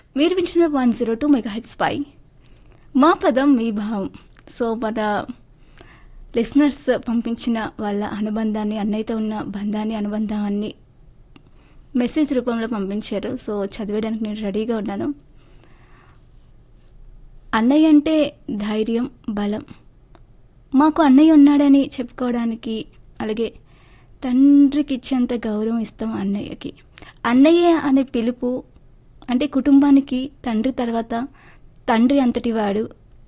మీరు వింటున్న one zero two mega హెచ్ పై మా పదం మీ భావం సో మన లిసనర్స్ పంపించిన వాళ్ళ అనుబంధాన్ని అన్నయ్యతో ఉన్న బంధాన్ని అనుబంధాన్ని మెసేజ్ రూపంలో పంపించారు సో చదివేయడానికి నేను రెడీగా ఉన్నాను అన్నయ్య అంటే ధైర్యం బలం మాకు అన్నయ్య ఉన్నాడని చెప్పుకోవడానికి అలాగే తండ్రికి ఇచ్చేంత గౌరవం ఇస్తాం అన్నయ్యకి అన్నయ్య అనే పిలుపు అంటే కుటుంబానికి తండ్రి తర్వాత తండ్రి అంతటి వాడు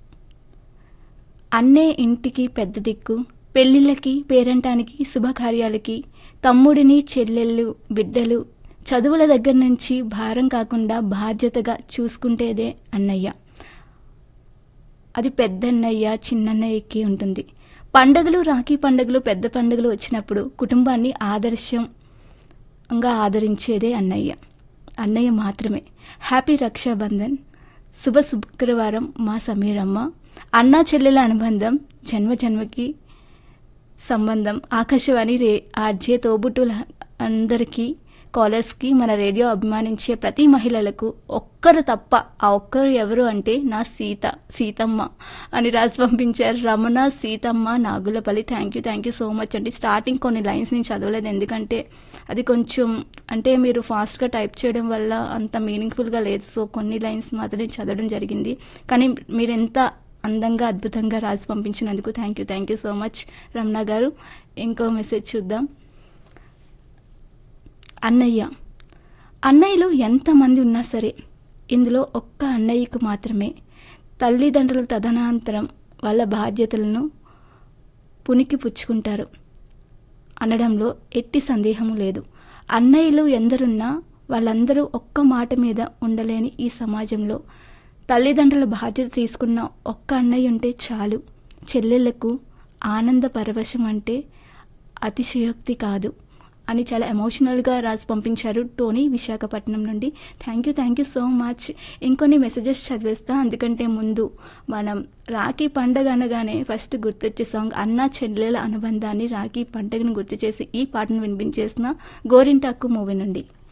అన్నే ఇంటికి పెద్ద దిక్కు పెళ్ళిళ్ళకి పేరంటానికి శుభకార్యాలకి తమ్ముడిని చెల్లెళ్ళు బిడ్డలు చదువుల దగ్గర నుంచి భారం కాకుండా బాధ్యతగా చూసుకుంటేదే అన్నయ్య అది పెద్దన్నయ్య చిన్నన్నయ్యకి ఉంటుంది పండగలు రాఖీ పండుగలు పెద్ద పండుగలు వచ్చినప్పుడు కుటుంబాన్ని ఆదర్శంగా ఆదరించేదే అన్నయ్య అన్నయ్య మాత్రమే హ్యాపీ రక్షాబంధన్ శుభ శుక్రవారం మా సమీరమ్మ అన్నా చెల్లెల అనుబంధం జన్మ జన్మకి సంబంధం ఆకాశవాణి రే ఆర్జే తోబుట్టుల అందరికీ కాలర్స్కి మన రేడియో అభిమానించే ప్రతి మహిళలకు ఒక్కరు తప్ప ఆ ఒక్కరు ఎవరు అంటే నా సీత సీతమ్మ అని రాసి పంపించారు Ramana Seethamma Nagulapalli thank you thank you so much అండి స్టార్టింగ్ కొన్ని లైన్స్ నేను చదవలేదు ఎందుకంటే అది కొంచెం అంటే మీరు ఫాస్ట్గా టైప్ చేయడం వల్ల అంత మీనింగ్ఫుల్గా లేదు సో కొన్ని లైన్స్ మాత్రమే చదవడం జరిగింది కానీ మీరు ఎంత అందంగా అద్భుతంగా రాసి పంపించినందుకు thank you thank you so much Ramana garu ఇంకో మెసేజ్ చూద్దాం అన్నయ్య అన్నయ్యలు ఎంతమంది ఉన్నా సరే ఇందులో ఒక్క అన్నయ్యకు మాత్రమే తల్లిదండ్రుల తదనంతరం వాళ్ళ బాధ్యతలను పునికి పుచ్చుకుంటారు అనడంలో ఎట్టి సందేహము లేదు అన్నయ్యలు ఎందరున్నా వాళ్ళందరూ ఒక్క మాట మీద ఉండలేని ఈ సమాజంలో తల్లిదండ్రుల బాధ్యత తీసుకున్న ఒక్క అన్నయ్య ఉంటే చాలు చెల్లెళ్లకు ఆనంద పరవశం అంటే అతిశయోక్తి కాదు అని చాలా ఎమోషనల్గా రాసి పంపించారు టోనీ విశాఖపట్నం నుండి thank you thank you so much ఇంకొన్ని మెసేజెస్ చదివేస్తా అందుకంటే ముందు మనం రాఖీ పండగ అనగానే ఫస్ట్ గుర్తొచ్చే సాంగ్ అన్న చెల్లెల అనుబంధాన్ని రాఖీ పండగను గుర్తు చేసి ఈ పాటను వినిపించేసిన గోరింటాకు మూవీ నుండి